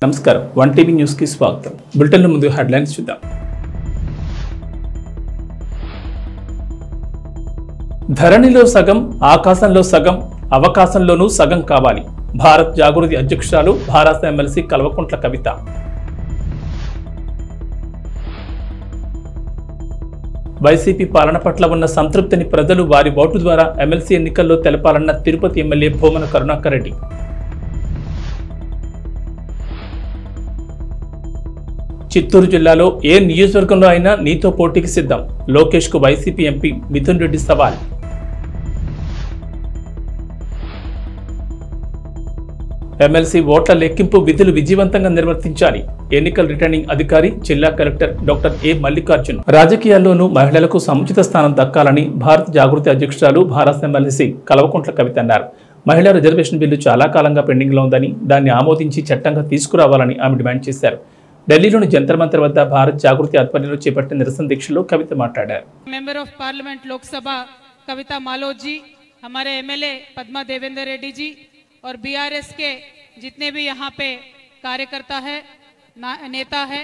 నమస్కారం one TV న్యూస్కి స్వాగతం బులెటిన్ల ముందు హెడ్లైన్స్ చూద్దాం ధరణిలో సగం ఆకాశంలో సగం అవకాశంలోనూ సగం కావాలి భారత్ జాగృతి అధ్యక్షురాలు భారత ఎమ్మెల్సీ కల్వకుంట్ల కవిత వైసీపీ పాలన పట్ల ఉన్న సంతృప్తిని ప్రజలు వారి ఓటు ద్వారా ఎమ్మెల్సీ ఎన్నికల్లో తెలపాలన్న తిరుపతి ఎమ్మెల్యే భూమన కరుణాకర్ రెడ్డి చిత్తూరు జిల్లాలో ఏ నియోజకవర్గంలో అయినా నీతో పోటీకి సిద్ధం లోకేష్ కు వైసీపీ ఎంపీ మిథున్ రెడ్డి సవాల్ ఎమ్మెల్సీ ఓట్ల లెక్కింపు విధులు విజయవంతంగా నిర్వర్తించాలి ఎన్నికల రిటర్నింగ్ అధికారి జిల్లా కలెక్టర్ డాక్టర్ ఏ మల్లికార్జున్ రాజకీయాల్లోనూ మహిళలకు సముచిత స్థానం దక్కాలని భారత జాగృతి అధ్యక్షురాలు భారత ఎమ్మెల్సీ కల్వకుంట్ల కవిత అన్నారు మహిళా రిజర్వేషన్ బిల్లు చాలా కాలంగా పెండింగ్లో ఉందని దాన్ని ఆమోదించి చట్టంగా తీసుకురావాలని ఆమె డిమాండ్ చేశారు ఢిల్లీలోని జంతర్ మంతర్ వద్ద భారత్ జాగృతి ఆధ్వర్యంలో చేపట్టిన నిరసన దీక్షలో కవిత మాట్లాడారు member of parliament Lok Sabha Kavitha Maloth ji हमारे एमएलए पद्मा देवेंद्र रेड्डी जी और बीआरएस के जितने भी यहाँ पे कार्यकर्ता है ना- नेता है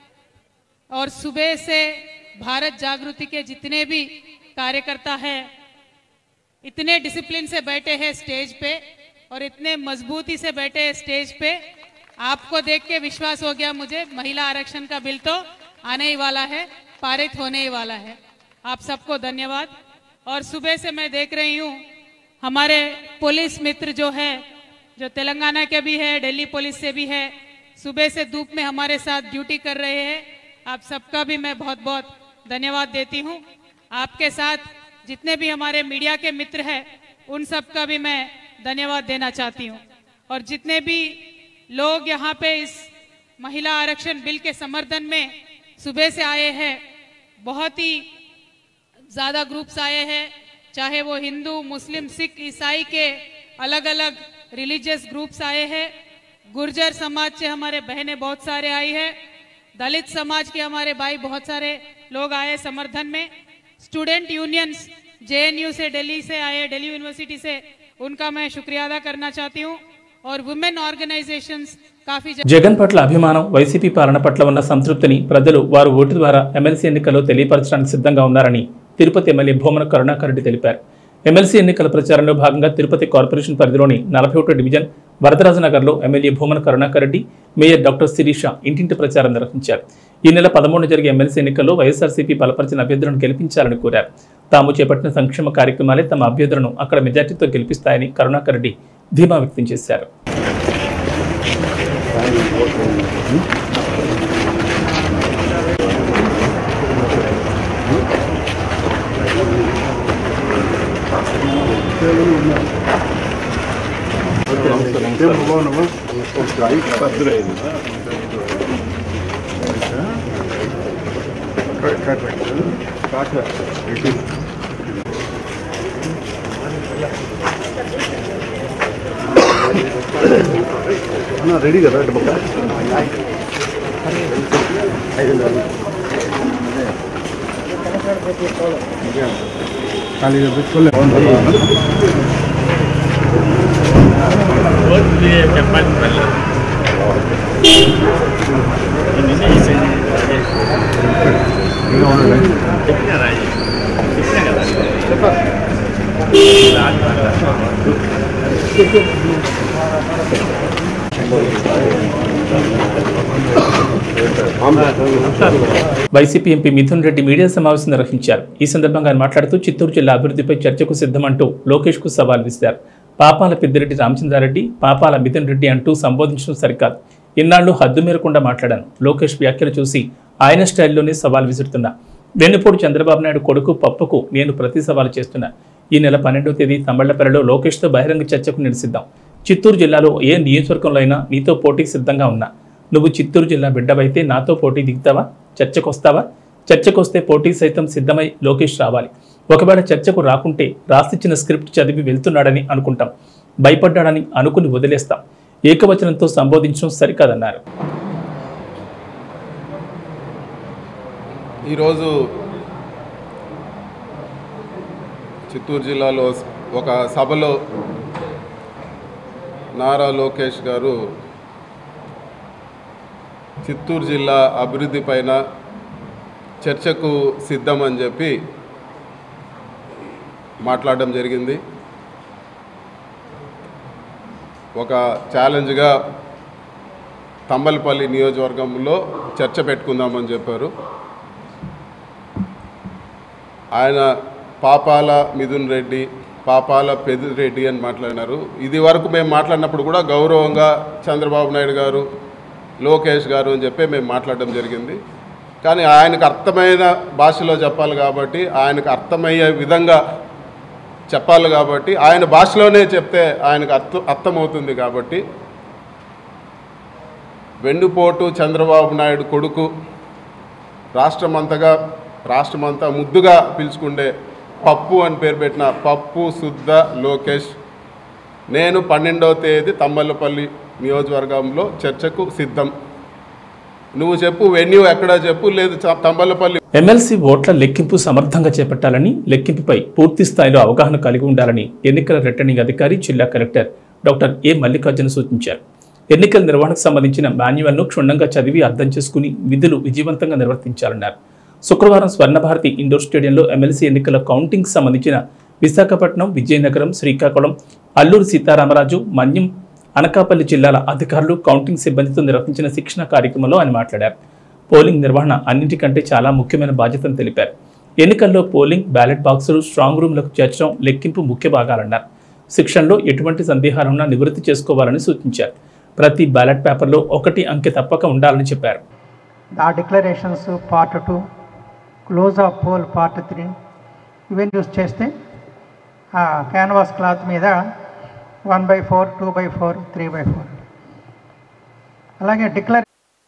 और सुबह से भारत जागृति के जितने भी कार्यकर्ता है इतने डिसिप्लिन से बैठे हैं स्टेज पे और इतने मजबूती से बैठे हैं स्टेज पे आपको देख के विश्वास हो गया मुझे महिला आरक्षण का बिल तो आने ही वाला है पारित होने ही वाला है आप सबको धन्यवाद और सुबह से मैं देख रही हूँ हमारे पुलिस मित्र जो है जो तेलंगाना के भी है दिल्ली पुलिस से भी है सुबह से धूप में हमारे साथ ड्यूटी कर रहे हैं आप सबका भी मैं बहुत बहुत धन्यवाद देती हूँ आपके साथ जितने भी हमारे मीडिया के मित्र हैं उन सब का भी मैं धन्यवाद देना चाहती हूँ और जितने भी लोग यहाँ पे इस महिला आरक्षण बिल के समर्थन में सुबह से आए हैं बहुत ही ज़्यादा ग्रुप्स आए हैं चाहे वो हिंदू मुस्लिम सिख ईसाई के अलग अलग रिलीजियस ग्रुप्स आए हैं गुर्जर समाज से हमारे बहनें बहुत सारे आई है दलित समाज के हमारे भाई बहुत सारे लोग आए समर्थन में स्टूडेंट यूनियंस जेएनयू से दिल्ली से आए दिल्ली यूनिवर्सिटी से उनका मैं शुक्रिया अदा करना चाहती हूँ और वुमेन ऑर्गेनाइजेशंस काफ़ी జగన్ పట్ల అభిమానం వైసీపీ పాలన పట్ల ఉన్న సంతృప్తిని ప్రజలు వారు ఓటు ద్వారా ఎమ్మెల్సీ ఎన్నికల్లో తెలియపరచడానికి సిద్ధంగా ఉన్నారని తిరుపతి ఎమ్మెల్యే భూమన కరుణాకర్ రెడ్డి తెలిపారు ఎమ్మెల్సీ ఎన్నికల ప్రచారంలో భాగంగా తిరుపతి కార్పొరేషన్ పరిధిలోని నలభై ఒకటో డివిజన్ వరదరాజనగర్లో MLA Bhumana Karunakar Reddy mayor doctor Sirisha ఇంటింటి ప్రచారం నిర్వహించారు ఈ నెల పదమూడున జరిగే ఎమ్మెల్సీ ఎన్నికల్లో వైఎస్ఆర్సీపీ బలపరిచిన అభ్యర్థులను గెలిపించాలని కోరారు తాము చేపట్టిన సంక్షేమ కార్యక్రమాలే తమ అభ్యర్థులను అక్కడ మెజార్టీతో గెలిపిస్తాయని కరుణాకర్ రెడ్డి ధీమా వ్యక్తం చేశారు రెడీ కదా అంటే బొక్క ఖాళీగా పెట్టుకోలే YCP MP Mithun Reddy media సమావేశం నిర్వహించారు ఈ సందర్భంగా ఆయన మాట్లాడుతూ చిత్తూరు జిల్లా అభివృద్ధిపై చర్చకు సిద్ధమంటూ లోకేష్ కు సవాల్ విసిరారు పాపాల పెద్దిరెడ్డి రామచంద్రారెడ్డి పాపాల మిథున్ రెడ్డి అంటూ సంబోధించడం సరికాదు ఇన్నాళ్లు హద్దు మేరకుండా మాట్లాడాను లోకేష్ వ్యాఖ్యలు చూసి ఆయన స్టైల్లోనే సవాల్ విసురుతున్నా వెన్నుపోటు చంద్రబాబు నాయుడు కొడుకు పప్పుకు నేను ప్రతి సవాలు చేస్తున్నా ఈ నెల పన్నెండవ తేదీ తమిళ్లపల్లిలో లోకేష్తో బహిరంగ చర్చకు నిలిసిద్దాం చిత్తూరు జిల్లాలో ఏ నియోజకవర్గంలో అయినా నీతో పోటీకి సిద్ధంగా ఉన్నా నువ్వు చిత్తూరు జిల్లా బిడ్డవైతే నాతో పోటీ దిగుతావా చర్చకు వస్తావా చర్చకు వస్తే పోటీ సైతం సిద్ధమై లోకేష్ రావాలి ఒకవేళ చర్చకు రాకుంటే రాసిచ్చిన స్క్రిప్ట్ చదివి వెళ్తున్నాడని అనుకుంటాం భయపడ్డాడని అనుకుని వదిలేస్తాం ఏకవచనంతో సంబోధించడం సరికాదన్నారు ఈరోజు చిత్తూరు జిల్లాలో ఒక సభలో నారా లోకేష్ గారు చిత్తూరు జిల్లా అభివృద్ధి పైన చర్చకు సిద్ధమని చెప్పి మాట్లాడడం జరిగింది ఒక ఛాలెంజ్గా తంబలపల్లి నియోజకవర్గంలో చర్చ పెట్టుకుందామని చెప్పారు ఆయన పాపాల మిథున్ రెడ్డి పాపాల పెదిరెడ్డి అని మాట్లాడినారు ఇది వరకు మేము మాట్లాడినప్పుడు కూడా గౌరవంగా చంద్రబాబు నాయుడు గారు లోకేష్ గారు అని చెప్పి మేము మాట్లాడడం జరిగింది కానీ ఆయనకు అర్థమైన భాషలో చెప్పాలి కాబట్టి ఆయనకు అర్థమయ్యే విధంగా చెప్పాలి కాబట్టి ఆయన భాషలోనే చెప్తే ఆయనకు అర్థం అర్థమవుతుంది కాబట్టి వెన్నుపోటు చంద్రబాబు నాయుడు కొడుకు రాష్ట్రమంతగా రాష్ట్రమంతా ముద్దుగా పిలుచుకుండే పప్పు అని పేరు పెట్టిన పప్పు శుద్ధ లోకేష్ నేను పన్నెండవ తేదీ తమ్మలపల్లి నియోజకవర్గంలో చర్చకు సిద్ధం నువ్వు చెప్పు వెన్యూ ఎక్కడా చెప్పు లేదు చ- తంబలపల్లి ఎమ్మెల్సీ ఓట్ల లెక్కింపు సమర్థంగా చేపట్టాలని లెక్కింపుపై పూర్తి స్థాయిలో అవగాహన కలిగి ఉండాలని ఎన్నికల రిటర్నింగ్ అధికారి జిల్లా కలెక్టర్ డాక్టర్ ఏ మల్లికార్జున సూచించారు ఎన్నికల నిర్వహణకు సంబంధించిన మాన్యువల్ను క్షుణ్ణంగా చదివి అర్థం చేసుకుని విధులు విజయవంతంగా నిర్వర్తించాలన్నారు శుక్రవారం స్వర్ణభారతి ఇండోర్ స్టేడియంలో ఎమ్మెల్సీ ఎన్నికల కౌంటింగ్ సంబంధించిన విశాఖపట్నం విజయనగరం శ్రీకాకుళం అల్లూరు సీతారామరాజు మన్యం అనకాపల్లి జిల్లాల అధికారులు కౌంటింగ్ సిబ్బందితో నిర్వహించిన శిక్షణ కార్యక్రమంలో ఆయన మాట్లాడారు పోలింగ్ నిర్వహణ అన్నింటికంటే చాలా ముఖ్యమైన బాధ్యతను తెలిపారు ఎన్నికల్లో పోలింగ్ బ్యాలెట్ బాక్సులు స్ట్రాంగ్ రూమ్లకు చేర్చడం లెక్కింపు ముఖ్య భాగాలన్నారు శిక్షణలో ఎటువంటి సందేహాలున్నా నివృత్తి చేసుకోవాలని సూచించారు ప్రతి బ్యాలెట్ పేపర్లో ఒకటి అంకె తప్పక ఉండాలని చెప్పారు ఆ declarations part two close of poll part three ఇవన్నీ యూస్ చేస్తే ఆ క్యాన్వాస్ క్లాత్ మీద one by four two by four three by four అలాగే డిక్లర్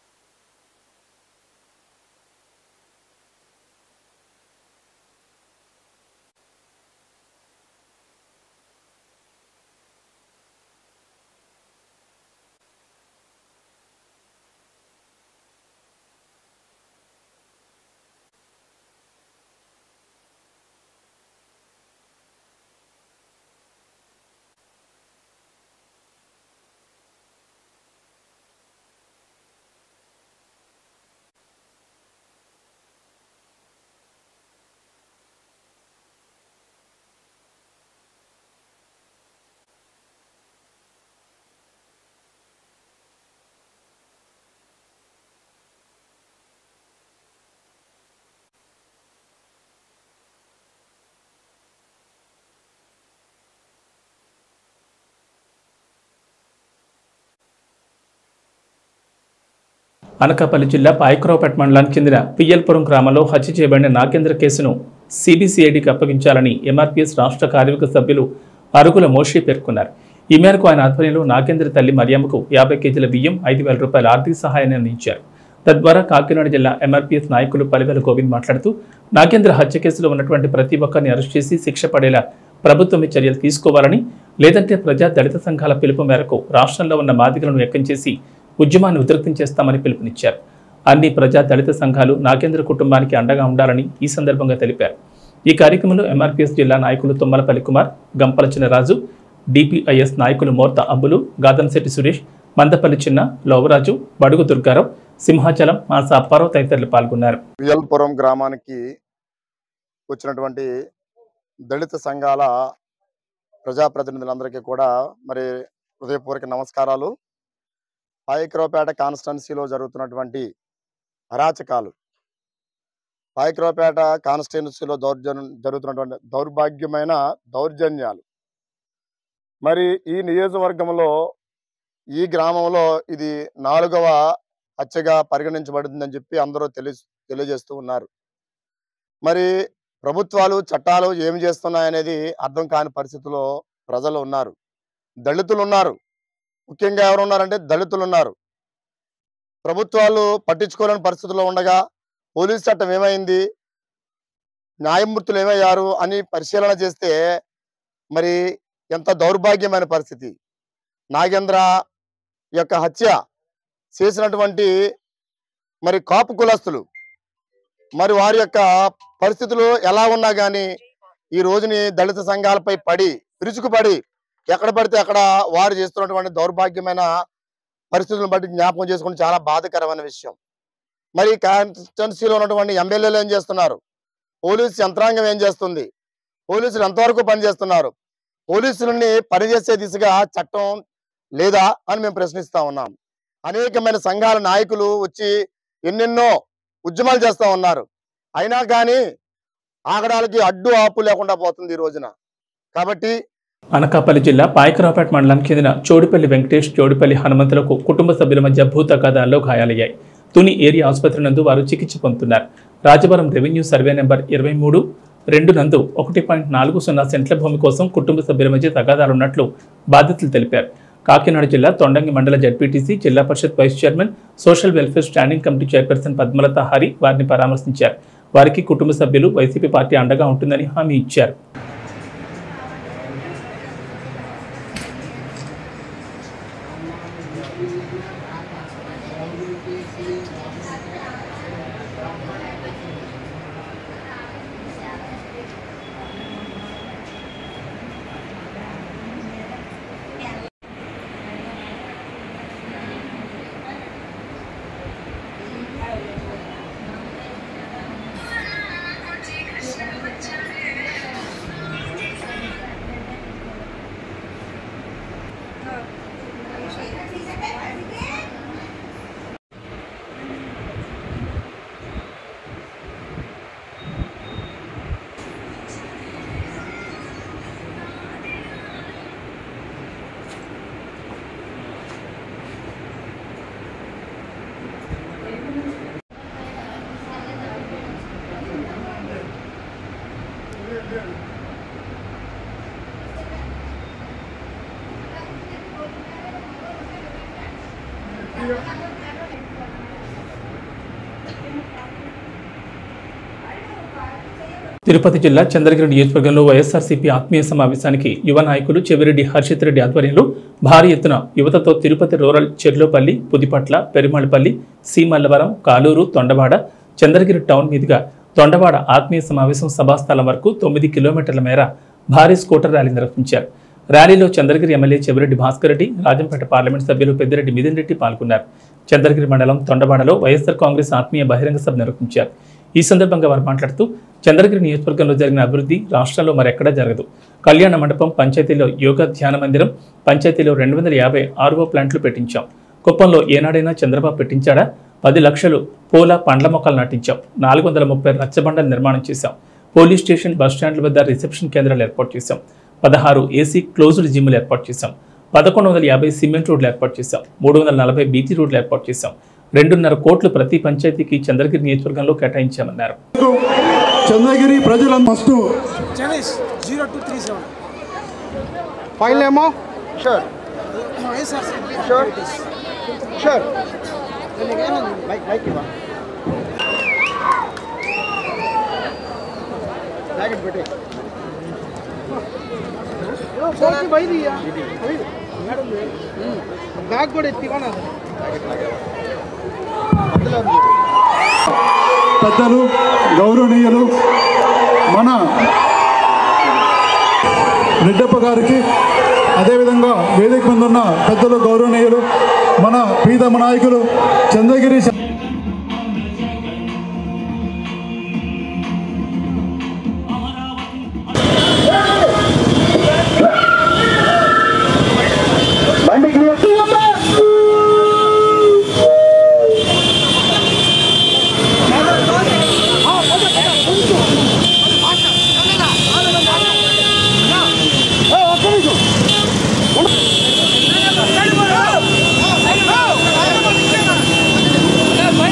అనకాపల్లి జిల్లా పాయకరావుపేట మండలానికి చెందిన పియ్యల్పురం గ్రామంలో హత్య చేయబడిన నాగేంద్ర కేసును సిబిసిఐడికి అప్పగించాలని ఎంఆర్పీఎస్ రాష్ట్ర కార్యవర్గ సభ్యులు అరుగుల మోషి పేర్కొన్నారు ఈ మేరకు ఆయన ఆధ్వర్యంలో నాగేంద్ర తల్లి మరియమ్మకు యాభై కేజీల బియ్యం ఐదు వేల రూపాయల ఆర్థిక సహాయాన్ని అందించారు తద్వారా కాకినాడ జిల్లా ఎంఆర్పీఎస్ నాయకులు పలివెల గోవింద్ మాట్లాడుతూ నాగేంద్ర హత్య కేసులో ఉన్నటువంటి ప్రతి ఒక్కరిని అరెస్ట్ చేసి శిక్ష పడేలా ప్రభుత్వమే చర్యలు తీసుకోవాలని లేదంటే ప్రజా దళిత సంఘాల పిలుపు మేరకు రాష్ట్రంలో ఉన్న మాదిగలను ఎక్కం చేసి ఉద్యమాన్ని ఉధృతం చేస్తామని పిలుపునిచ్చారు అన్ని ప్రజా దళిత సంఘాలు నాగేంద్ర కుటుంబానికి అండగా ఉండాలని ఈ సందర్భంగా తెలిపారు ఈ కార్యక్రమంలో ఎంఆర్పీఎస్ జిల్లా నాయకులు తుమ్మలపల్లి కుమార్ గంపల చిన్నరాజు డిపిఐఎస్ నాయకులు మోర్త అబ్బులు గాదన్శెట్టి సురేష్ మందపల్లి చిన్న లోవరాజు బడుగు దుర్గారావు సింహాచలం మాస అప్పారావు తదితరులు పాల్గొన్నారు వియల్పురం గ్రామానికి వచ్చినటువంటి దళిత సంఘాల ప్రజాప్రతినిధులందరికీ కూడా మరి హృదయపూర్వక నమస్కారాలు పాయకరావుపేట కాన్స్టిట్యున్సీలో జరుగుతున్నటువంటి అరాచకాలు పాయకరావుపేట కాన్స్టిట్యున్సీలో దౌర్జన్యం జరుగుతున్నటువంటి దౌర్భాగ్యమైన దౌర్జన్యాలు మరి ఈ నియోజకవర్గంలో ఈ గ్రామంలో ఇది నాలుగవ హత్యగా పరిగణించబడుతుందని చెప్పి అందరూ తెలి తెలియజేస్తూ ఉన్నారు మరి ప్రభుత్వాలు చట్టాలు ఏమి చేస్తున్నాయనేది అర్థం కాని పరిస్థితిలో ప్రజలు ఉన్నారు దళితులు ఉన్నారు ముఖ్యంగా ఎవరు ఉన్నారంటే దళితులు ఉన్నారు ప్రభుత్వాలు పట్టించుకోలేని పరిస్థితుల్లో ఉండగా పోలీస్ చట్టం ఏమైంది న్యాయమూర్తులు ఏమయ్యారు అని పరిశీలన చేస్తే మరి ఎంత దౌర్భాగ్యమైన పరిస్థితి నాగేంద్ర యొక్క హత్య చేసినటువంటి మరి కాపు కులస్తులు మరి వారి యొక్క పరిస్థితులు ఎలా ఉన్నా కానీ ఈ రోజుని దళిత సంఘాలపై పడి విరుచుకుపడి ఎక్కడ పడితే అక్కడ వారు చేస్తున్నటువంటి దౌర్భాగ్యమైన పరిస్థితులను బట్టి జ్ఞాపకం చేసుకుని చాలా బాధకరమైన విషయం మరి కాన్స్టిట్యున్సీలో ఉన్నటువంటి ఎమ్మెల్యేలు ఏం చేస్తున్నారు పోలీసు యంత్రాంగం ఏం చేస్తుంది పోలీసులు ఎంతవరకు పనిచేస్తున్నారు పోలీసులని పనిచేసే దిశగా చట్టం లేదా అని మేము ప్రశ్నిస్తా ఉన్నాం అనేకమైన సంఘాల నాయకులు వచ్చి ఎన్నెన్నో ఉద్యమాలు చేస్తా ఉన్నారు అయినా కానీ ఆగడాలకి అడ్డు ఆపు లేకుండా పోతుంది ఈ రోజున కాబట్టి అనకాపల్లి జిల్లా పాయకరావుపేట మండలానికి చెందిన చోడుపల్లి వెంకటేష్ చోడుపల్లి హనుమంతులకు కుటుంబ సభ్యుల మధ్య భూ తగాదాల్లో గాయాలయ్యాయి తుని ఏరియా ఆసుపత్రి నందు వారు చికిత్స పొందుతున్నారు రాజవరం రెవెన్యూ సర్వే నెంబర్ ఇరవై మూడు రెండు నందు ఒకటి పాయింట్ నాలుగు సున్నా సెంట్ల భూమి కోసం కుటుంబ సభ్యుల మధ్య తగాదాలున్నట్లు బాధితులు తెలిపారు కాకినాడ జిల్లా తొండంగి మండల జడ్పీటీసీ జిల్లా Parishad vice chairman social welfare standing committee chairperson Padmalatha Hari వారిని పరామర్శించారు వారికి కుటుంబ సభ్యులు వైసీపీ పార్టీ అండగా ఉంటుందని హామీ ఇచ్చారు తిరుపతి జిల్లా చంద్రగిరి నియోజకవర్గంలో వైఎస్ఆర్సీపీ ఆత్మీయ సమావేశానికి యువ నాయకులు చెవిరెడ్డి హర్షిత్ రెడ్డి ఆధ్వర్యంలో భారీ ఎత్తున యువతతో తిరుపతి రూరల్ చెర్లోపల్లి పుదిపట్ల పెరుమాళపల్లి సీమల్లవరం కాలూరు తొండవాడ చంద్రగిరి టౌన్ మీదుగా తొండవాడ ఆత్మీయ సమావేశం సభాస్థలం వరకు తొమ్మిది కిలోమీటర్ల మేర భారీ స్కూటర్ ర్యాలీ నిర్వహించారు ర్యాలీలో చంద్రగిరి ఎమ్మెల్యే చెవిరెడ్డి భాస్కర్ రెడ్డి రాజంపేట పార్లమెంట్ సభ్యులు పెద్దిరెడ్డి మిథున్ రెడ్డి పాల్గొన్నారు చంద్రగిరి మండలం తొండవాడలో వైఎస్ఆర్ కాంగ్రెస్ ఆత్మీయ బహిరంగ సభ నిర్వహించారు ఈ సందర్భంగా వారు మాట్లాడుతూ చంద్రగిరి నియోజకవర్గంలో జరిగిన అభివృద్ధి రాష్ట్రంలో మరెక్కడా జరగదు కళ్యాణ మండపం పంచాయతీలో యోగా ధ్యాన మందిరం పంచాయతీలో రెండు వందల యాభై ఆర్వో ప్లాంట్లు పెట్టించాం కుప్పంలో ఏనాడైనా చంద్రబాబు పెట్టించాడా పది లక్షలు పూల పండ్ల మొక్కలు నాటించాం నాలుగు వందల ముప్పై రచ్చబండలు నిర్మాణం చేశాం పోలీస్ స్టేషన్ బస్ స్టాండ్ల వద్ద రిసెప్షన్ కేంద్రాలు ఏర్పాటు చేశాం పదహారు ఏసీ క్లోజ్డ్ జిమ్లు ఏర్పాటు చేశాం పదకొండు వందల యాభై సిమెంట్ రోడ్లు ఏర్పాటు చేశాం మూడు వందల నలభై బీటీ రోడ్లు ఏర్పాటు చేశాం రెండున్నర కోట్లు ప్రతి పంచాయతీకి చంద్రగిరి నియోజకవర్గంలో కేటాయించామన్నారు చంద్రగిరి ప్రజల మస్తు Chinese zero two three seven. File ఏమో sure Yes, sir. Sure sure Bike, bike, iva. Jacket పెట్టే సోకి బయది బ్యాగ్ కూడా ఎత్తికోనా పెద్దలు గౌరవనీయులు మన రెడ్డప్ప గారికి అదేవిధంగా వేదిక మీద ఉన్న పెద్దలు గౌరవనీయులు మన ప్రీతమ నాయకులు చంద్రగిరి శ- Hey,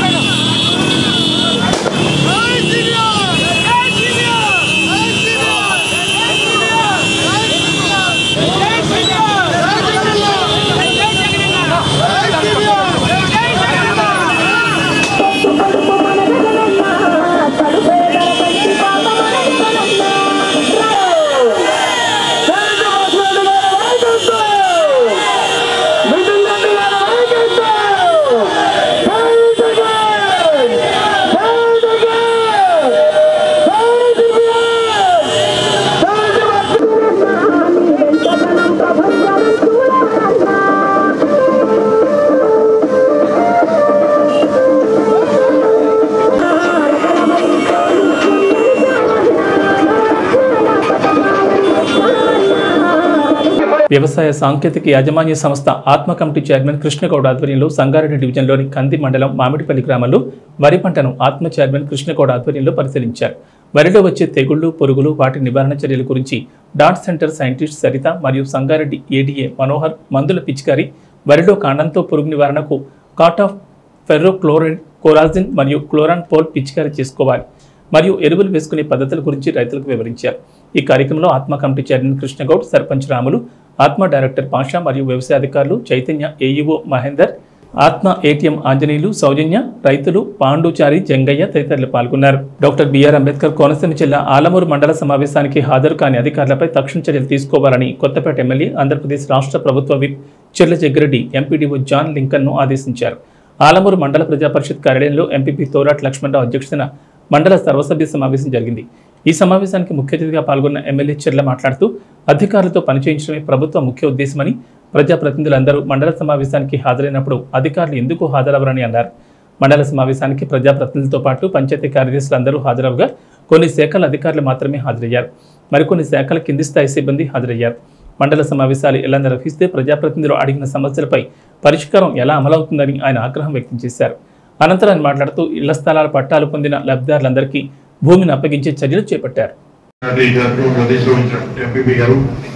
వ్యవసాయ సాంకేతిక యాజమాన్య సంస్థ ఆత్మ కమిటీ చైర్మన్ కృష్ణగౌడ్ ఆధ్వర్యంలో సంగారెడ్డి డివిజన్లోని కంది మండలం మామిడిపల్లి గ్రామంలో వరి పంటను ఆత్మ చైర్మన్ కృష్ణగౌడ్ ఆధ్వర్యంలో పరిశీలించారు వరిలో వచ్చే తెగుళ్లు పురుగులు వాటి నివారణ చర్యల గురించి డాట్ సెంటర్ సైంటిస్ట్ సరిత మరియు సంగారెడ్డి ఏడీఏ మనోహర్ మందుల పిచికారి వరిలో కాండంతో పురుగు నివారణకు కాట్ ఆఫ్ ఫెర్రోక్లోరైడ్ కోరాజిన్ మరియు క్లోరాన్ పోల్ పిచికారీ చేసుకోవాలి మరియు ఎరువులు వేసుకునే పద్ధతుల గురించి రైతులకు వివరించారు ఈ కార్యక్రమంలో Atma committee chairman Krishna Goud sarpanch Ramulu Atma director Pasha మరియు వ్యవసాయ అధికారులు చైతన్య ఏఈఓ మహేందర్ ఆత్మ ఏటీఎం ఆంజనేయులు సౌజన్య రైతులు పాండుచారి జంగయ్య తదితరులు పాల్గొన్నారు డాక్టర్ బిఆర్ అంబేద్కర్ కోనసీమ జిల్లా ఆలమూరు మండల సమావేశానికి హాజరు కాని అధికారులపై తక్షణ చర్యలు తీసుకోవాలని కొత్తపేట ఎమ్మెల్యే ఆంధ్రప్రదేశ్ రాష్ట్ర ప్రభుత్వ విప్ చెర్ల జగ్గిరెడ్డి ఎంపీడీఓ జాన్ లింకన్ను ఆదేశించారు ఆలమూరు మండల ప్రజా పరిషత్ కార్యాలయంలో ఎంపీపీ తోరాట్ లక్ష్మణరావు అధ్యక్షతన మండల సర్వసభ్య సమావేశం జరిగింది ఈ సమావేశానికి ముఖ్య అతిథిగా పాల్గొన్న ఎమ్మెల్యే చెర్ల మాట్లాడుతూ అధికారులతో పనిచేయించడమే ప్రభుత్వ ముఖ్య ఉద్దేశమని ప్రజాప్రతినిధులందరూ మండల సమావేశానికి హాజరైనప్పుడు అధికారులు ఎందుకు హాజరవరని అన్నారు మండల సమావేశానికి ప్రజాప్రతినిధులతో పాటు పంచాయతీ కార్యదర్శులందరూ హాజరవగా కొన్ని శాఖల అధికారులు మాత్రమే హాజరయ్యారు మరికొన్ని శాఖల కింది స్థాయి సిబ్బంది హాజరయ్యారు మండల సమావేశాలు ఎలా నిర్వహిస్తే ప్రజాప్రతినిధులు అడిగిన సమస్యలపై పరిష్కారం ఎలా అమలవుతుందని ఆయన ఆగ్రహం వ్యక్తం చేశారు అనంతరం ఆయన మాట్లాడుతూ ఇళ్ల స్థలాల పట్టాలు పొందిన లబ్ధిదారులందరికీ భూమిని అప్పగించే చర్యలు చేపట్టారు అది ఈ కార్యక్రమం ప్రదేశ్లో ఉంచినటువంటి ఎంపీపీ గారు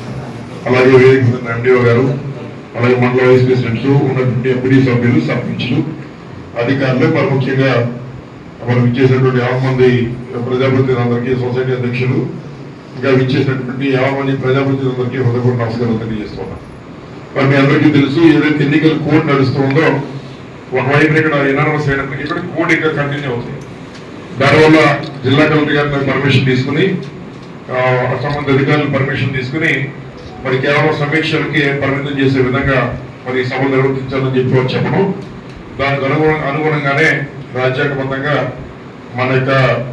అలాగే వేదిక మీద ఎండిఓ గారు అలాగే మండల వైస్ ప్రెసిడెంట్స్ ఉన్నటువంటి ఎంపీడీ సభ్యులు సర్పంచ్లు అధికారులు మరి ముఖ్యంగా మనం ఇచ్చేసినటువంటి యాభై మంది ప్రజాప్రతినిధులందరికీ సొసైటీ అధ్యక్షులు ఇంకా ఇచ్చేసినటువంటి యాభై మంది ప్రజాప్రతినిధులందరికీ హృదయపూర్వక నమస్కారం తెలియజేస్తున్నాం మరి మీ అందరికీ తెలుసు ఏదైతే ఎన్నికల కోడ్ నడుస్తుందో ఒకవైపు ఇక్కడ ఎన్ఆర్ఎస్ అయినప్పటికీ ఇక్కడ కోడ్ ఇంకా కంటిన్యూ అవుతుంది దానివల్ల జిల్లా కలెక్టర్ గారి పర్మిషన్ తీసుకుని ఆ, సంబంధిత అధికారులు పర్మిషన్ తీసుకుని మరి కేవలం సమీక్షలకి పరిమితం చేసే విధంగా మరి సభ నిర్వర్తించాలని చెప్పి వారు చెప్పడం దానికి అనుగుణ అనుగుణంగానే రాజ్యాంగబద్ధంగా మన యొక్క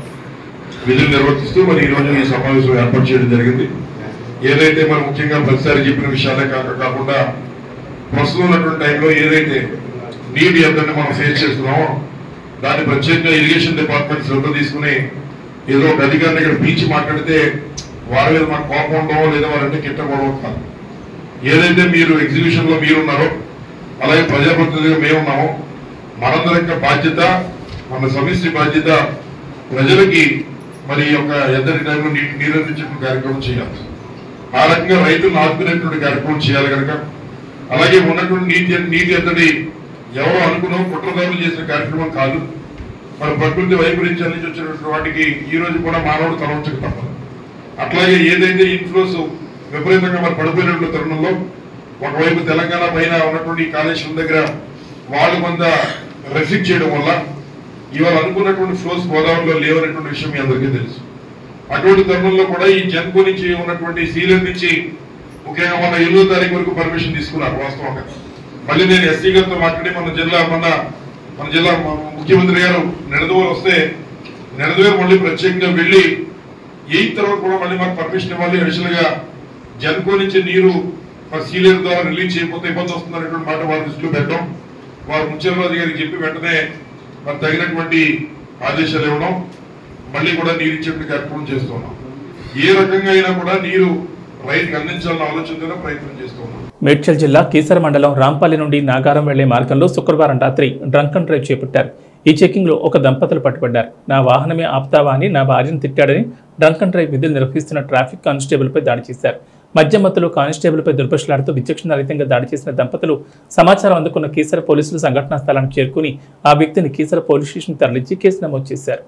విధులు నిర్వర్తిస్తూ మరి ఈ రోజు ఈ సమావేశం ఏర్పాటు చేయడం జరిగింది ఏదైతే మనం ముఖ్యంగా ప్రతిసారి చెప్పిన విషయాలే కాక కాకుండా ప్రస్తుతం ఉన్నటువంటి టైంలో ఏదైతే నీటి ఎంతని మనం ఫేస్ చేస్తున్నామో దాన్ని ప్రత్యేకంగా ఇరిగేషన్ డిపార్ట్మెంట్ శ్రద్ధ తీసుకుని ఏదో ఒక అధికారిని ఇక్కడ పిలిచి మాట్లాడితే వారి మీద మనకు కోపం ఉండవో లేదా వారంటే కిట్టకూడదు కాదు ఏదైతే మీరు ఎగ్జిబిషన్ లో మీరున్నారో అలాగే ప్రజాప్రతినిధిగా మేమున్నామో మనందరి యొక్క బాధ్యత మన సమిష్టి బాధ్యత ప్రజలకి మరి ఈ యొక్క ఎద్దరి టైంలో నీటి నీరందించే కార్యక్రమం చేయాలి ఆ రకంగా రైతులను ఆదుకునేటువంటి కార్యక్రమం చేయాలి కనుక అలాగే ఉన్నటువంటి నీటి నీటి ఎద్దడి ఎవరో అనుకున్నాం కుట్రదారులు చేసిన కార్యక్రమం కాదు మన ప్రకృతి వైపరీత్యాల నుంచి వచ్చినటువంటి వాటికి ఈ రోజు కూడా మానవుడు తలవంచక తప్పదు అట్లాగే ఏదైతే ఇన్ఫ్లోస్ విపరీతంగా మరి పడిపోయినటువంటి తరుణంలో ఒకవైపు తెలంగాణ పైన ఉన్నటువంటి ఈ కాళేశ్వరం దగ్గర వాళ్ళు కొంత రెస్ట్రిక్ట్ చేయడం వల్ల ఇవాళ అనుకున్నటువంటి ఫ్లోస్ గోదావరిలో లేవనేటువంటి విషయం మీ అందరికీ తెలుసు అటువంటి తరుణంలో కూడా ఈ జన్కు నుంచి ఉన్నటువంటి సీలర్ నుంచి ముఖ్యంగా మన ఎనిమిదో తారీఖు వరకు పర్మిషన్ తీసుకున్నారు వాస్తవంగా మళ్ళీ నేను ఎస్సీ గారితో మాట్లాడి మన జిల్లా మన మన జిల్లా మ- ముఖ్యమంత్రి గారు నెడదవోలు వస్తే నెడదవేలు మళ్ళీ ప్రత్యేకంగా వెళ్ళి ఎయిత్ తర్వాత కూడా మళ్ళీ మాకు పర్మిషన్ ఇవ్వాలి అడిషనల్ గా జన్కో నుంచి నీరు మరి సీలియర్ ద్వారా రిలీజ్ చేయకపోతే ఇబ్బంది వస్తుంది అనేటువంటి మాట వారి దృష్టిలో పెట్టడం వారు ముఖ్యమంత్రి గారికి చెప్పి వెంటనే మరి తగినటువంటి ఆదేశాలు ఇవ్వడం మళ్ళీ కూడా నీరు ఇచ్చేటువంటి కార్యక్రమం చేస్తున్నాం ఏ రకంగా అయినా కూడా నీరు రైతుకి అందించాలన్న ఆలోచనతోనే ప్రయత్నం చేస్తున్నాం మేడ్చల్ జిల్లా కీసర మండలం రాంపల్లి నుండి నాగారం వెళ్లే మార్గంలో శుక్రవారం రాత్రి డ్రంక్ అండ్ డ్రైవ్ చేపట్టారు ఈ చెకింగ్లో ఒక దంపతులు పట్టుబడ్డారు నా వాహనమే ఆపుతావా అని నా భార్యను తిట్టాడని డ్రంక్ అండ్ డ్రైవ్ విధులు నిర్వహిస్తున్న ట్రాఫిక్ కానిస్టేబుల్పై దాడి చేశారు మధ్య మత్తులో కానిస్టేబుల్పై దుర్భషలాడుతూ విచక్షణారహితంగా దాడి చేసిన దంపతులు సమాచారం అందుకున్న కీసర పోలీసులు సంఘటనా స్థలానికి చేరుకుని ఆ వ్యక్తిని కీసర పోలీస్ స్టేషన్ తరలించి కేసు నమోదు చేశారు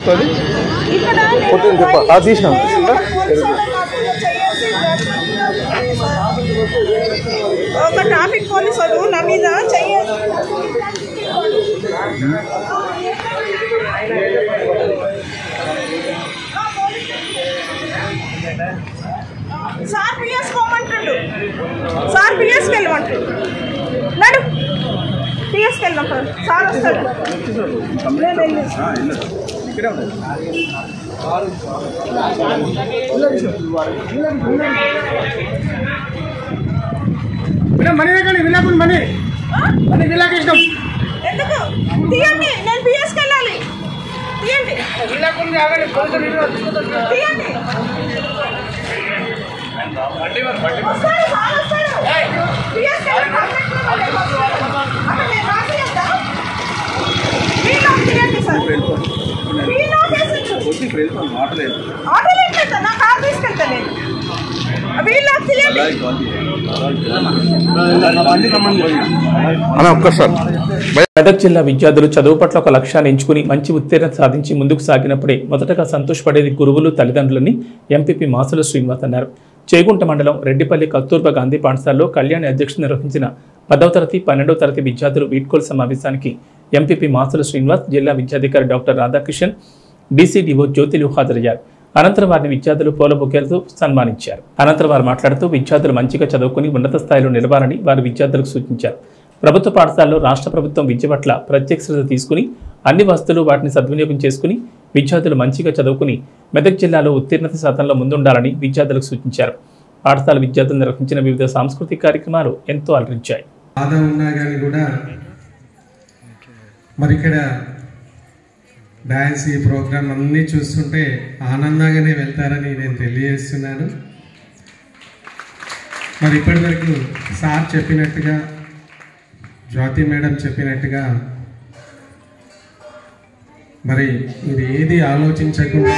వస్తుంది ఇక్కడ నేను కొట్టింది చెప్ప అది తీసినాం ఒక పోలీసు వాళ్ళ నాకు చేసి ఒక ట్రాఫిక్ పోలీసు వాళ్ళు నా మీద చెయ్యేసి సార్ పిఎస్ పోమంటుండు సార్ పిఎస్కి వెళ్ళమంటుండు నడు పిఎస్కి వెళ్దాం సార్ సార్ వస్తాడు నేను వెళ్ళి మనీ ఎక్కడ విల్లాకు మనీ మనీ విల్లాకి ఇష్టం ఎందుకు తీయండి నేను పిఎస్కి వెళ్ళాలి తీయండి తీయండి వస్తాడు, సార్ వస్తాడు. పిఎస్కి వెళ్ళి కాంటాక్ట్ నెంబర్ ఇవ్వండి. అక్కడ నేను రాసియ్యొద్దా? వీళ్ళకి తీయండి సార్. వీళ్ళకి వేసిండు. ఆటోలో ఎట్లా నా కార్ తీసుకెళ్తా నేను వీళ్ళకి తీయండి అన్న ఒక్కసారి మెదక్ జిల్లా విద్యార్థులు చదువు పట్ల ఒక లక్ష్యాన్ని ఎంచుకుని మంచి ఉత్తీర్ణత సాధించి ముందుకు సాగినప్పుడే మొదటగా సంతోషపడేది గురువులు తల్లిదండ్రులని ఎంపీపీ మాసుల శ్రీనివాస్ అన్నారు చేగుంట మండలం రెడ్డిపల్లి కస్తూర్బా గాంధీ పాఠశాలలో కళ్యాణి అధ్యక్షత నిర్వహించిన పదవ తరగతి పన్నెండవ తరగతి విద్యార్థులు వీడ్కోలు సమావేశానికి ఎంపీపీ మాసుల శ్రీనివాస్ జిల్లా విద్యాధికారి డాక్టర్ రాధాకిషన్ డీసీడీఓ జ్యోతిలు హాజరయ్యారు అనంతరం వారిని విద్యార్థులు పూల బొకేలతో సన్మానించారు అనంతరం వారు మాట్లాడుతూ విద్యార్థులు మంచిగా చదువుకుని ఉన్నత స్థాయిలో నిలవాలని వారు విద్యార్థులకు సూచించారు ప్రభుత్వ పాఠశాలలో రాష్ట్ర ప్రభుత్వం విద్య పట్ల ప్రత్యేక శ్రద్ధ తీసుకుని అన్ని వస్తువులు వాటిని సద్వినియోగం చేసుకుని విద్యార్థులు మంచిగా చదువుకుని మెదక్ జిల్లాలో ఉత్తీర్ణత శాతంలో ముందుండాలని విద్యార్థులకు సూచించారు పాఠశాల విద్యార్థులు నిర్వహించిన వివిధ సాంస్కృతిక కార్యక్రమాలు ఎంతో అలరించాయి బాధ ఉన్నా కానీ కూడా మరి ఇక్కడ డ్యాన్స్ ఈ ప్రోగ్రామ్ అన్నీ చూస్తుంటే ఆనందంగానే వెళ్తారని నేను తెలియజేస్తున్నాను మరి ఇప్పటి వరకు సార్ చెప్పినట్టుగా జ్యోతి మేడం చెప్పినట్టుగా మరి మీరు ఏది ఆలోచించకుండా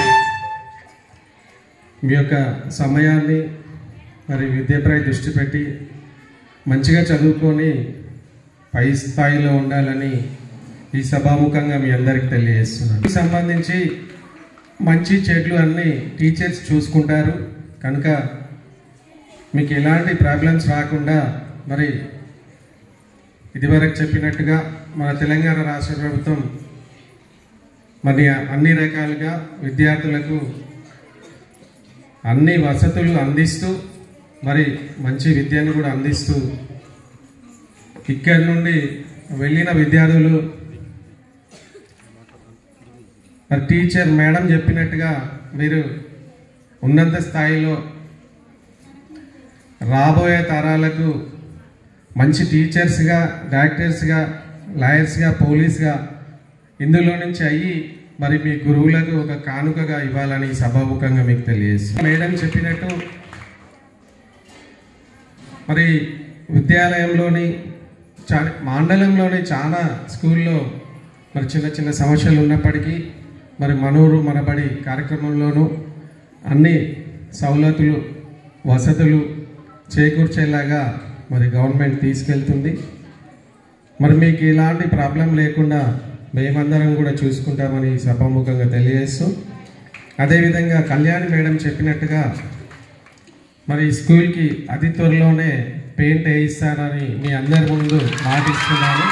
మీ యొక్క సమయాన్ని మరి విద్యపై దృష్టి పెట్టి మంచిగా చదువుకొని పై స్థాయిలో ఉండాలని ఈ సభాముఖంగా మీ అందరికి తెలియజేస్తున్నాను దీనికి సంబంధించి మంచి చెట్లు అన్నీ టీచర్స్ చూసుకుంటారు కనుక మీకు ఎలాంటి ప్రాబ్లమ్స్ రాకుండా మరి ఇదివరకు చెప్పినట్టుగా మన తెలంగాణ రాష్ట్ర ప్రభుత్వం మరి అన్ని రకాలుగా విద్యార్థులకు అన్ని వసతులు అందిస్తూ మరి మంచి విద్యను కూడా అందిస్తూ ఇక్కడి నుండి వెళ్ళిన విద్యార్థులు మరి టీచర్ మేడం చెప్పినట్టుగా మీరు ఉన్నత స్థాయిలో రాబోయే తరాలకు మంచి టీచర్స్గా డాక్టర్స్గా లాయర్స్గా పోలీస్గా ఇందులో నుంచి అయ్యి మరి మీ గురువులకు ఒక కానుకగా ఇవ్వాలని సభాముఖంగా మీకు తెలియజేస్తాను మేడం చెప్పినట్టు మరి విద్యాలయంలోని చా మండలంలోని చాలా స్కూల్లో మరి చిన్న చిన్న సమస్యలు ఉన్నప్పటికీ మరి మనూరు మనబడి కార్యక్రమంలోనూ అన్ని సౌలతులు వసతులు చేకూర్చేలాగా మరి గవర్నమెంట్ తీసుకెళ్తుంది మరి మీకు ఎలాంటి ప్రాబ్లం లేకుండా మేమందరం కూడా చూసుకుంటామని సభాముఖంగా తెలియజేస్తూ అదేవిధంగా కళ్యాణి మేడం చెప్పినట్టుగా మరి స్కూల్కి అతి త్వరలోనే పెయింట్ వేయిస్తానని మీ అందరి ముందు మాటిస్తున్నాను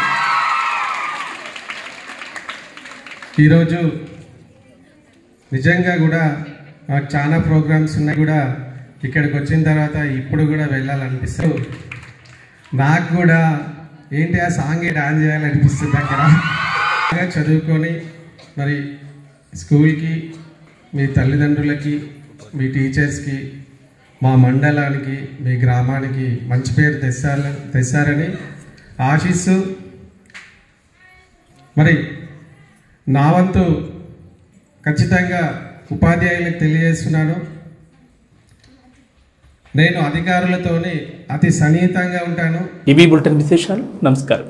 ఈరోజు నిజంగా కూడా నాకు చాలా ప్రోగ్రామ్స్ ఉన్నాయి కూడా ఇక్కడికి వచ్చిన తర్వాత ఇప్పుడు కూడా వెళ్ళాలనిపిస్తుంది నాకు కూడా ఏంటి ఆ సాంగ్ డాన్స్ చేయాలనిపిస్తుంది అక్కడ బాగా చదువుకొని మరి స్కూల్కి మీ తల్లిదండ్రులకి మీ టీచర్స్కి మా మండలానికి మీ గ్రామానికి మంచి పేరు తెస్తారు తెస్తారని ఆశిస్తూ మరి నా వంతు ఖచ్చితంగా ఉపాధ్యాయులకు తెలియజేస్తున్నాను నేను అధికారులతోని అతి సన్నిహితంగా ఉంటాను ఇవి బులెటిన్ విశేషాలు నమస్కారం